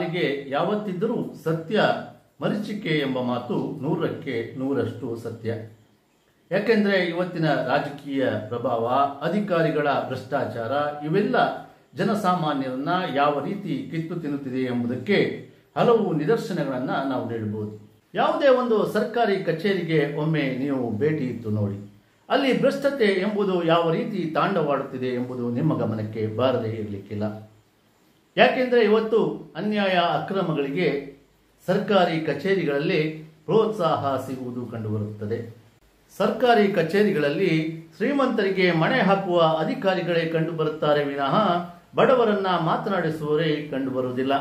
ಪಾಲಿಗೆ ಯಾವತ್ತಿದ್ದರೂ ಸತ್ಯ ಮರೀಚಿಕೆ ಎಂಬ ಮಾತು ನೂರಕ್ಕೆ ನೂರಷ್ಟು ಸತ್ಯ ಯಾಕೆಂದ್ರೆ ಇವತ್ತಿನ ರಾಜಕೀಯ ಪ್ರಭಾವ ಅಧಿಕಾರಿಗಳ ಭ್ರಷ್ಟಾಚಾರ ಇವೆಲ್ಲ ಜನಸಾಮಾನ್ಯರನ್ನ ಯಾವ ರೀತಿ ಕಿತ್ತು ತಿನ್ನುತ್ತಿದೆ ಎಂಬುದಕ್ಕೆ ಹಲವು ನಿದರ್ಶನಗಳನ್ನ ನಾವು ನೀಡಬಹುದು ಯಾವುದೇ ಒಂದು ಸರ್ಕಾರಿ ಕಚೇರಿಗೆ ಒಮ್ಮೆ ನೀವು ಭೇಟಿ ಇತ್ತು ನೋಡಿ ಅಲ್ಲಿ ಭ್ರಷ್ಟತೆ ಎಂಬುದು ಯಾವ ರೀತಿ ತಾಂಡವಾಡುತ್ತಿದೆ ಎಂಬುದು ನಿಮ್ಮ ಗಮನಕ್ಕೆ ಬಾರದೇ ಇರಲಿಕ್ಕಿಲ್ಲ ಯಾಕೆಂದ್ರೆ ಇವತ್ತು ಅನ್ಯಾಯ ಅಕ್ರಮಗಳಿಗೆ ಸರ್ಕಾರಿ ಕಚೇರಿಗಳಲ್ಲಿ ಪ್ರೋತ್ಸಾಹ ಸಿಗುವುದು ಕಂಡುಬರುತ್ತದೆ ಸರ್ಕಾರಿ ಕಚೇರಿಗಳಲ್ಲಿ ಶ್ರೀಮಂತರಿಗೆ ಮಣೆ ಹಾಕುವ ಅಧಿಕಾರಿಗಳೇ ಕಂಡುಬರುತ್ತಾರೆ ವಿನಃ ಬಡವರನ್ನ ಮಾತನಾಡಿಸುವವರೇ ಕಂಡುಬರುವುದಿಲ್ಲ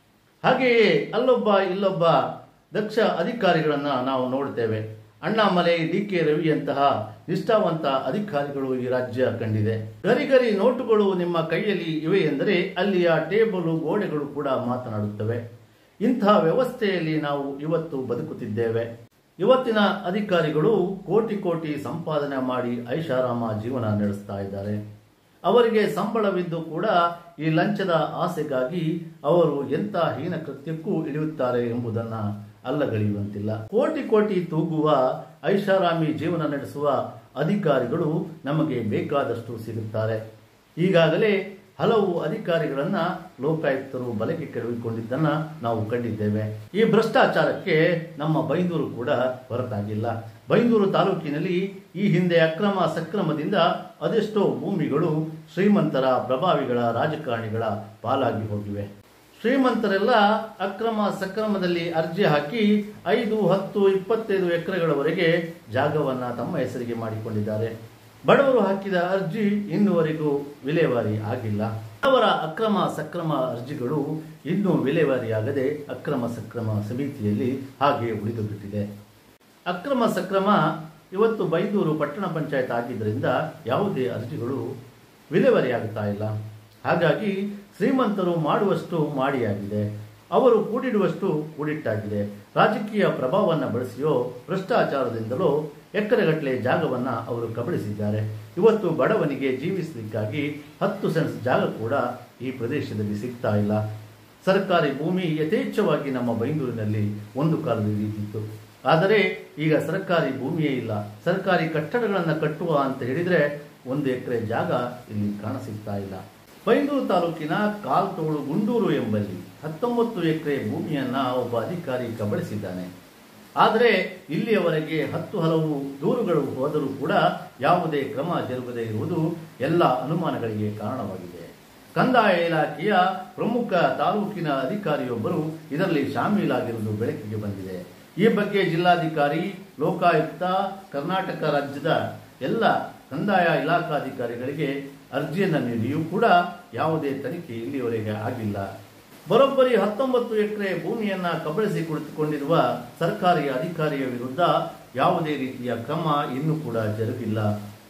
ಹಾಗೆಯೇ ಅಲ್ಲೊಬ್ಬ ಇಲ್ಲೊಬ್ಬ ದಕ್ಷ ಅಧಿಕಾರಿಗಳನ್ನ ನಾವು ನೋಡ್ತೇವೆ ಅಣ್ಣಾಮಲೈ ಡಿ ಕೆ ರವಿಯಂತಹ ನಿಷ್ಠಾವಂತ ಅಧಿಕಾರಿಗಳು ಈ ರಾಜ್ಯ ಕಂಡಿದೆ ಗರಿಗರಿ ನೋಟುಗಳು ನಿಮ್ಮ ಕೈಯಲ್ಲಿ ಇವೆ ಎಂದರೆ ಅಲ್ಲಿಯ ಟೇಬಲು ಗೋಡೆಗಳು ಕೂಡ ಮಾತನಾಡುತ್ತವೆ ಇಂತಹ ವ್ಯವಸ್ಥೆಯಲ್ಲಿ ನಾವು ಇವತ್ತು ಬದುಕುತ್ತಿದ್ದೇವೆ ಇವತ್ತಿನ ಅಧಿಕಾರಿಗಳು ಕೋಟಿ ಕೋಟಿ ಸಂಪಾದನೆ ಮಾಡಿ ಐಷಾರಾಮ ಜೀವನ ನಡೆಸ್ತಾ ಇದ್ದಾರೆ ಅವರಿಗೆ ಸಂಬಳವಿದ್ದು ಕೂಡ ಈ ಲಂಚದ ಆಸೆಗಾಗಿ ಅವರು ಎಂಥ ಹೀನ ಕೃತ್ಯಕ್ಕೂ ಇಳಿಯುತ್ತಾರೆ ಎಂಬುದನ್ನ ಅಲ್ಲಗಳೆಯುವಂತಿಲ್ಲ ಕೋಟಿ ಕೋಟಿ ತೂಗುವ ಐಷಾರಾಮಿ ಜೀವನ ನಡೆಸುವ ಅಧಿಕಾರಿಗಳು ನಮಗೆ ಬೇಕಾದಷ್ಟು ಸಿಗುತ್ತಾರೆ ಈಗಾಗಲೇ ಹಲವು ಅಧಿಕಾರಿಗಳನ್ನ ಲೋಕಾಯುಕ್ತರು ಬಲೆಗೆ ಕೆಡವಿಕೊಂಡಿದ್ದನ್ನ ನಾವು ಕಂಡಿದ್ದೇವೆ ಈ ಭ್ರಷ್ಟಾಚಾರಕ್ಕೆ ನಮ್ಮ ಬೈಂದೂರು ಕೂಡ ಹೊರತಾಗಿಲ್ಲ ಬೈಂದೂರು ತಾಲೂಕಿನಲ್ಲಿ ಈ ಹಿಂದೆ ಅಕ್ರಮ ಸಕ್ರಮದಿಂದ ಅದೆಷ್ಟೋ ಭೂಮಿಗಳು ಶ್ರೀಮಂತರ ಪ್ರಭಾವಿಗಳ ರಾಜಕಾರಣಿಗಳ ಪಾಲಾಗಿ ಹೋಗಿವೆ ಶ್ರೀಮಂತರೆಲ್ಲ ಅಕ್ರಮ ಸಕ್ರಮದಲ್ಲಿ ಅರ್ಜಿ ಹಾಕಿ ಐದು ಹತ್ತು ಇಪ್ಪತ್ತೈದು ಎಕರೆಗಳವರೆಗೆ ಜಾಗವನ್ನ ತಮ್ಮ ಹೆಸರಿಗೆ ಮಾಡಿಕೊಂಡಿದ್ದಾರೆ ಬಡವರು ಹಾಕಿದ ಅರ್ಜಿ ಇನ್ನುವರೆಗೂ ವಿಲೇವಾರಿ ಆಗಿಲ್ಲ ಅವರ ಅಕ್ರಮ ಸಕ್ರಮ ಅರ್ಜಿಗಳು ಇನ್ನೂ ವಿಲೇವಾರಿಯಾಗದೆ ಅಕ್ರಮ ಸಕ್ರಮ ಸಮಿತಿಯಲ್ಲಿ ಹಾಗೆ ಉಳಿದು ಬಿಟ್ಟಿದೆ ಅಕ್ರಮ ಸಕ್ರಮ ಇವತ್ತು ಬೈದೂರು ಪಟ್ಟಣ ಪಂಚಾಯತ್ ಆಗಿದ್ದರಿಂದ ಯಾವುದೇ ಅರ್ಜಿಗಳು ವಿಲೇವಾರಿಯಾಗುತ್ತಾ ಇಲ್ಲ ಹಾಗಾಗಿ ಶ್ರೀಮಂತರು ಮಾಡುವಷ್ಟು ಮಾಡಿಯಾಗಿದೆ ಅವರು ಕೂಡಿಡುವಷ್ಟು ಕೂಡಿಟ್ಟಾಗಿದೆ ರಾಜಕೀಯ ಪ್ರಭಾವವನ್ನು ಬಳಸಿಯೋ ಭ್ರಷ್ಟಾಚಾರದಿಂದಲೋ ಎಕರೆಗಟ್ಟಲೆ ಜಾಗವನ್ನ ಅವರು ಕಬಳಿಸಿದ್ದಾರೆ ಇವತ್ತು ಬಡವನಿಗೆ ಜೀವಿಸಲಿಕ್ಕಾಗಿ ಹತ್ತು ಸೆನ್ಸ್ ಜಾಗ ಕೂಡ ಈ ಪ್ರದೇಶದಲ್ಲಿ ಸಿಗ್ತಾ ಇಲ್ಲ ಸರ್ಕಾರಿ ಭೂಮಿ ಯಥೇಚ್ಛವಾಗಿ ನಮ್ಮ ಬೈಂದೂರಿನಲ್ಲಿ ಒಂದು ಕಾಲದಲ್ಲಿ ಇದ್ದಿತ್ತು ಆದರೆ ಈಗ ಸರ್ಕಾರಿ ಭೂಮಿಯೇ ಇಲ್ಲ ಸರ್ಕಾರಿ ಕಟ್ಟಡಗಳನ್ನು ಕಟ್ಟುವ ಅಂತ ಹೇಳಿದ್ರೆ ಒಂದು ಎಕರೆ ಜಾಗ ಇಲ್ಲಿ ಕಾಣಸಿಗ್ತಾ ಇಲ್ಲ ಬೈಂದೂರು ತಾಲೂಕಿನ ಕಾಲ್ತೋಳು ಗುಂಡೂರು ಎಂಬಲ್ಲಿ ಹತ್ತೊಂಬತ್ತು ಎಕರೆ ಭೂಮಿಯನ್ನ ಒಬ್ಬ ಅಧಿಕಾರಿ ಕಬಳಿಸಿದ್ದಾನೆ ಆದರೆ ಇಲ್ಲಿಯವರೆಗೆ ಹತ್ತು ಹಲವು ದೂರುಗಳು ಹೋದರೂ ಕೂಡ ಯಾವುದೇ ಕ್ರಮ ಜರುಗದೇ ಇರುವುದು ಎಲ್ಲ ಅನುಮಾನಗಳಿಗೆ ಕಾರಣವಾಗಿದೆ ಕಂದಾಯ ಇಲಾಖೆಯ ಪ್ರಮುಖ ತಾಲೂಕಿನ ಅಧಿಕಾರಿಯೊಬ್ಬರು ಇದರಲ್ಲಿ ಶಾಮೀಲಾಗಿರುವುದು ಬೆಳಕಿಗೆ ಬಂದಿದೆ ಈ ಬಗ್ಗೆ ಜಿಲ್ಲಾಧಿಕಾರಿ ಲೋಕಾಯುಕ್ತ ಕರ್ನಾಟಕ ರಾಜ್ಯದ ಎಲ್ಲ ಕಂದಾಯ ಇಲಾಖಾಧಿಕಾರಿಗಳಿಗೆ ಅರ್ಜಿಯನ್ನು ನೀಡಿಯೂ ಕೂಡ ಯಾವುದೇ ತನಿಖೆ ಇಲ್ಲಿಯವರೆಗೆ ಆಗಿಲ್ಲ ಬರೋಬ್ಬರಿ ಹತ್ತೊಂಬತ್ತು ಎಕರೆ ಭೂಮಿಯನ್ನ ಕಬಳಿಸಿ ಕುಳಿತುಕೊಂಡಿರುವ ಸರ್ಕಾರಿ ಅಧಿಕಾರಿಯ ವಿರುದ್ಧ ಯಾವುದೇ ರೀತಿಯ ಕ್ರಮ ಇನ್ನೂ ಕೂಡ ಜರುಗಿಲ್ಲ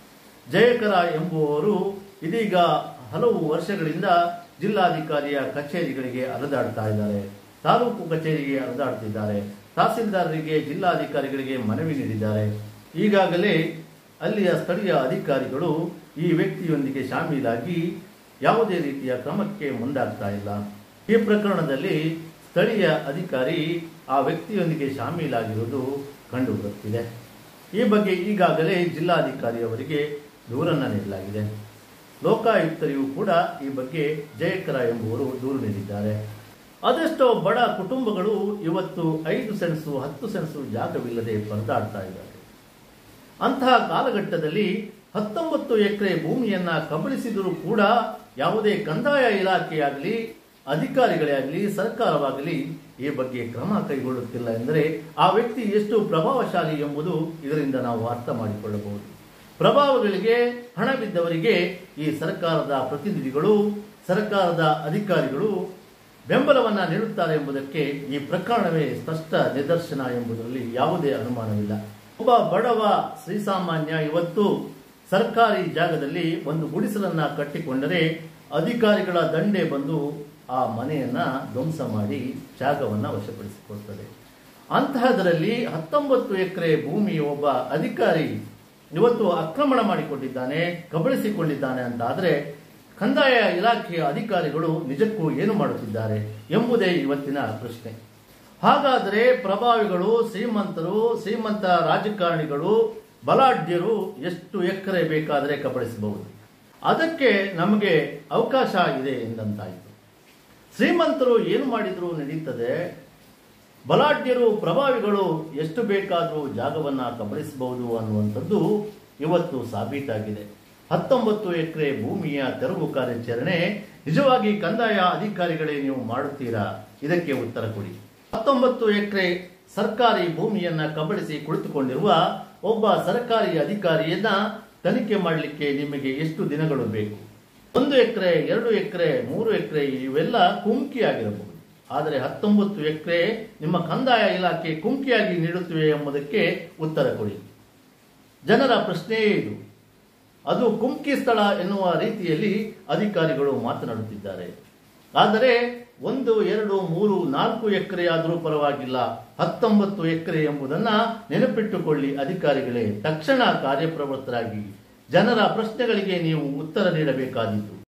ಜಯಕರ ಎಂಬುವವರು ಇದೀಗ ಹಲವು ವರ್ಷಗಳಿಂದ ಜಿಲ್ಲಾಧಿಕಾರಿಯ ಕಚೇರಿಗಳಿಗೆ ಅಲೆದಾಡ್ತಾ ಇದ್ದಾರೆ ತಾಲೂಕು ಕಚೇರಿಗೆ ಅಲೆದಾಡ್ತಿದ್ದಾರೆ ತಹಸೀಲ್ದಾರರಿಗೆ ಜಿಲ್ಲಾಧಿಕಾರಿಗಳಿಗೆ ಮನವಿ ನೀಡಿದ್ದಾರೆ ಈಗಾಗಲೇ ಅಲ್ಲಿಯ ಸ್ಥಳೀಯ ಅಧಿಕಾರಿಗಳು ಈ ವ್ಯಕ್ತಿಯೊಂದಿಗೆ ಶಾಮೀಲಾಗಿ ಯಾವುದೇ ರೀತಿಯ ಕ್ರಮಕ್ಕೆ ಮುಂದಾಗ್ತಾ ಇಲ್ಲ ಈ ಪ್ರಕರಣದಲ್ಲಿ ಸ್ಥಳೀಯ ಅಧಿಕಾರಿ ಆ ವ್ಯಕ್ತಿಯೊಂದಿಗೆ ಶಾಮೀಲಾಗಿರುವುದು ಕಂಡು ಬರುತ್ತಿದೆ ಈ ಬಗ್ಗೆ ಈಗಾಗಲೇ ಜಿಲ್ಲಾಧಿಕಾರಿಯವರಿಗೆ ದೂರನ್ನ ನೀಡಲಾಗಿದೆ ಲೋಕಾಯುಕ್ತರಿಗೂ ಕೂಡ ಈ ಬಗ್ಗೆ ಜಯಕರ ಎಂಬುವರು ದೂರು ನೀಡಿದ್ದಾರೆ ಅದೆಷ್ಟೋ ಬಡ ಕುಟುಂಬಗಳು ಇವತ್ತು ಐದು ಸೆಣಸು ಹತ್ತು ಸೆಣಸು ಜಾಗವಿಲ್ಲದೆ ಪರದಾಡ್ತಾ ಇದ್ದಾರೆ ಅಂತಹ ಕಾಲಘಟ್ಟದಲ್ಲಿ ಹತ್ತೊಂಬತ್ತು ಎಕರೆ ಭೂಮಿಯನ್ನ ಕಬಳಿಸಿದರೂ ಕೂಡ ಯಾವುದೇ ಕಂದಾಯ ಇಲಾಖೆಯಾಗಲಿ ಅಧಿಕಾರಿಗಳೇ ಆಗಲಿ ಸರ್ಕಾರವಾಗಲಿ ಈ ಬಗ್ಗೆ ಕ್ರಮ ಕೈಗೊಳ್ಳುತ್ತಿಲ್ಲ ಎಂದರೆ ಆ ವ್ಯಕ್ತಿ ಎಷ್ಟು ಪ್ರಭಾವಶಾಲಿ ಎಂಬುದು ಇದರಿಂದ ನಾವು ಅರ್ಥ ಮಾಡಿಕೊಳ್ಳಬಹುದು ಪ್ರಭಾವಗಳಿಗೆ ಹಣವಿದ್ದವರಿಗೆ ಈ ಸರ್ಕಾರದ ಪ್ರತಿನಿಧಿಗಳು ಸರ್ಕಾರದ ಅಧಿಕಾರಿಗಳು ಬೆಂಬಲವನ್ನ ನೀಡುತ್ತಾರೆ ಎಂಬುದಕ್ಕೆ ಈ ಪ್ರಕರಣವೇ ಸ್ಪಷ್ಟ ನಿದರ್ಶನ ಎಂಬುದರಲ್ಲಿ ಯಾವುದೇ ಅನುಮಾನವಿಲ್ಲ ಒಬ್ಬ ಬಡವ ಶ್ರೀಸಾಮಾನ್ಯ ಇವತ್ತು ಸರ್ಕಾರಿ ಜಾಗದಲ್ಲಿ ಒಂದು ಗುಡಿಸಲನ್ನ ಕಟ್ಟಿಕೊಂಡರೆ ಅಧಿಕಾರಿಗಳ ದಂಡೆ ಬಂದು ಆ ಮನೆಯನ್ನ ಧ್ವಂಸ ಮಾಡಿ ಜಾಗವನ್ನ ವಶಪಡಿಸಿಕೊಳ್ತದೆ ಅಂತಹದರಲ್ಲಿ ಹತ್ತೊಂಬತ್ತು ಎಕರೆ ಭೂಮಿ ಒಬ್ಬ ಅಧಿಕಾರಿ ಇವತ್ತು ಆಕ್ರಮಣ ಮಾಡಿಕೊಂಡಿದ್ದಾನೆ ಕಬಳಿಸಿಕೊಂಡಿದ್ದಾನೆ ಅಂತ ಆದರೆ ಕಂದಾಯ ಇಲಾಖೆಯ ಅಧಿಕಾರಿಗಳು ನಿಜಕ್ಕೂ ಏನು ಮಾಡುತ್ತಿದ್ದಾರೆ ಎಂಬುದೇ ಇವತ್ತಿನ ಪ್ರಶ್ನೆ ಹಾಗಾದರೆ ಪ್ರಭಾವಿಗಳು ಶ್ರೀಮಂತರು ಶ್ರೀಮಂತ ರಾಜಕಾರಣಿಗಳು ಬಲಾಢ್ಯರು ಎಷ್ಟು ಎಕರೆ ಬೇಕಾದರೆ ಕಬಳಿಸಬಹುದು ಅದಕ್ಕೆ ನಮಗೆ ಅವಕಾಶ ಇದೆ ಎಂದಂತಾಯಿತು ಶ್ರೀಮಂತರು ಏನು ಮಾಡಿದರೂ ನಡೀತದೆ ಬಲಾಢ್ಯರು ಪ್ರಭಾವಿಗಳು ಎಷ್ಟು ಬೇಕಾದರೂ ಜಾಗವನ್ನು ಕಬಳಿಸಬಹುದು ಅನ್ನುವಂಥದ್ದು ಇವತ್ತು ಸಾಬೀತಾಗಿದೆ ಹತ್ತೊಂಬತ್ತು ಎಕರೆ ಭೂಮಿಯ ತೆರವು ಕಾರ್ಯಾಚರಣೆ ನಿಜವಾಗಿ ಕಂದಾಯ ಅಧಿಕಾರಿಗಳೇ ನೀವು ಮಾಡುತ್ತೀರಾ ಇದಕ್ಕೆ ಉತ್ತರ ಕೊಡಿ ಹತ್ತೊಂಬತ್ತು ಎಕರೆ ಸರ್ಕಾರಿ ಭೂಮಿಯನ್ನ ಕಬಳಿಸಿ ಕುಳಿತುಕೊಂಡಿರುವ ಒಬ್ಬ ಸರ್ಕಾರಿ ಅಧಿಕಾರಿಯನ್ನ ತನಿಖೆ ಮಾಡಲಿಕ್ಕೆ ನಿಮಗೆ ಎಷ್ಟು ದಿನಗಳು ಬೇಕು ಒಂದು ಎಕರೆ ಎರಡು ಎಕರೆ ಮೂರು ಎಕರೆ ಇವೆಲ್ಲ ಕುಮ್ಕಿಯಾಗಿರಬಹುದು ಆದರೆ ಹತ್ತೊಂಬತ್ತು ಎಕರೆ ನಿಮ್ಮ ಕಂದಾಯ ಇಲಾಖೆ ಕುಮ್ಕಿಯಾಗಿ ನೀಡುತ್ತಿವೆ ಎಂಬುದಕ್ಕೆ ಉತ್ತರ ಕೊಡಿ ಜನರ ಪ್ರಶ್ನೆಯೇ ಇದು ಅದು ಕುಮ್ಕಿ ಸ್ಥಳ ಎನ್ನುವ ರೀತಿಯಲ್ಲಿ ಅಧಿಕಾರಿಗಳು ಮಾತನಾಡುತ್ತಿದ್ದಾರೆ ಆದರೆ ಒಂದು ಎರಡು ಮೂರು ನಾಲ್ಕು ಎಕರೆ ಆದರೂ ಪರವಾಗಿಲ್ಲ ಹತ್ತೊಂಬತ್ತು ಎಕರೆ ಎಂಬುದನ್ನ ನೆನಪಿಟ್ಟುಕೊಳ್ಳಿ ಅಧಿಕಾರಿಗಳೇ ತಕ್ಷಣ ಕಾರ್ಯಪ್ರವೃತ್ತರಾಗಿ ಜನರ ಪ್ರಶ್ನೆಗಳಿಗೆ ನೀವು ಉತ್ತರ ನೀಡಬೇಕಾದೀತು